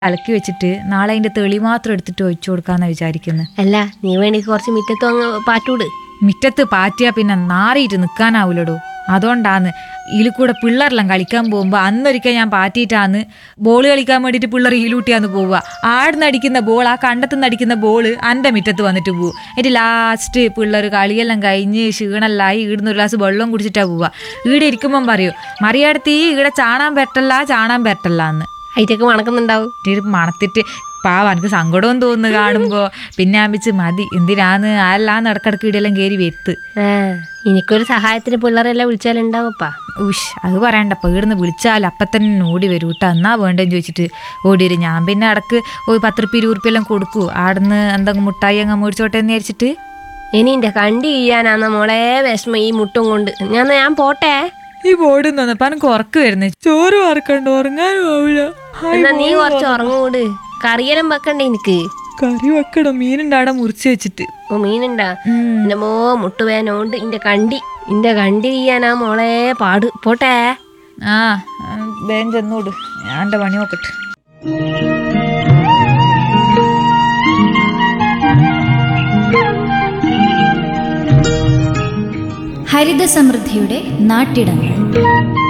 അലക്കി വെച്ചിട്ട് നാളെ അതിന്റെ തെളി മാത്രം എടുത്തിട്ട് ഒഴിച്ചു കൊടുക്കാന്നാ വിചാരിക്കുന്നത് അല്ല നീ വേണ്ടി കുറച്ച് മിറ്റത്തും അങ്ങ് പാറ്റൂട് മുറ്റത്ത് പാറ്റിയാ പിന്നെ നാറിയിട്ട് നിൽക്കാനാവൂലടോ അതുകൊണ്ടാന്ന് ഇതിൽ കൂടെ പിള്ളേരെല്ലാം കളിക്കാൻ പോകുമ്പോൾ അന്നൊരിക്കൽ ഞാൻ പാറ്റിയിട്ടാന്ന് ബോൾ കളിക്കാൻ വേണ്ടിയിട്ട് പിള്ളേർ ഈലൂട്ടിയാന്ന് പോവുക ആടുന്ന് അടിക്കുന്ന ബോൾ ആ കണ്ടത്തുനിന്ന് അടിക്കുന്ന ബോൾ എൻ്റെ മുറ്റത്ത് വന്നിട്ട് പോവും എന്നിട്ട് ലാസ്റ്റ് പിള്ളേർ കളിയെല്ലാം കഴിഞ്ഞ് ക്ഷീണല്ലായി ഈടുന്ന് ഒരു ഗ്ലാസ് വെള്ളം കുടിച്ചിട്ടാ പോവുക ഈടെ ഇരിക്കുമ്പം പറയൂ മറിയടത്ത് ഈ ഈടെ ചാണാൻ പറ്റല്ല ചാണാൻ പറ്റല്ല എന്ന് അതിറ്റൊക്കെ മണക്കുന്നുണ്ടാവും ഇത് മണത്തിട്ട് പാവ എനിക്ക് സങ്കടവും തോന്നുന്നു കാണുമ്പോ പിന്നെ ആമ്പിച്ച് മതി എന്തിനാന്ന് ആരെല്ലാം ഇടക്കിടക്ക് ഇടയെല്ലാം കയറി വെത്ത് ആ എനിക്കൊരു സഹായത്തിന് പിള്ളേരെല്ലാം വിളിച്ചാലുണ്ടാവപ്പാ ഉഷ് അത് പറയണ്ട ഇവിടുന്ന് വിളിച്ചാൽ അപ്പം തന്നെ ഓടി വരൂ കേട്ടോ എന്നാ വേണ്ടെന്ന് ചോദിച്ചിട്ട് ഓടി വരും ഞാൻ പിന്നെ ഇടക്ക് ഒരു പത്ത് റുപ്യ ഇരുപത് റുപ്യ എല്ലാം കൊടുക്കൂ ആടുന്ന് എന്തെങ്കിലും മുട്ടായി അങ്ങ് മേടിച്ചോട്ടെ എന്ന് വിചാരിച്ചിട്ട് ഇനി എന്റെ കണ്ടി ചെയ്യാനാന്ന മോളെ വിഷമം ഈ മുട്ടും കൊണ്ട് ഞാൻ ഞാൻ പോട്ടെ ഈ ബോർഡിൽ നിന്ന് എനിക്ക് ഉറക്ക് വരുന്നേ ചോറ് വറക്കണ്ട ഉറങ്ങാനും ആവില്ല എന്നാ നീ കുറച്ച് ഉറങ്ങൂട് കറിയെല്ലാം വെക്കണ്ടേ എനിക്ക് കറി വെക്കണം മീനുണ്ട് അവിടെ മുറിച്ച് വെച്ചിട്ട് ഓ മീനുണ്ടാ എന്റെ മോ മുട്ടുവേനോണ്ട് ഇന്റെ കണ്ടി ഇന്റെ കണ്ടി ചെയ്യാനാ മോളെ പാട് പോട്ടെ ആ വേഗം ചെന്നോട് ഞാൻ എൻ്റെ പണി നോക്കട്ടെ ഹരിത സമൃദ്ധിയുടെ നാട്ടിടങ്ങൾ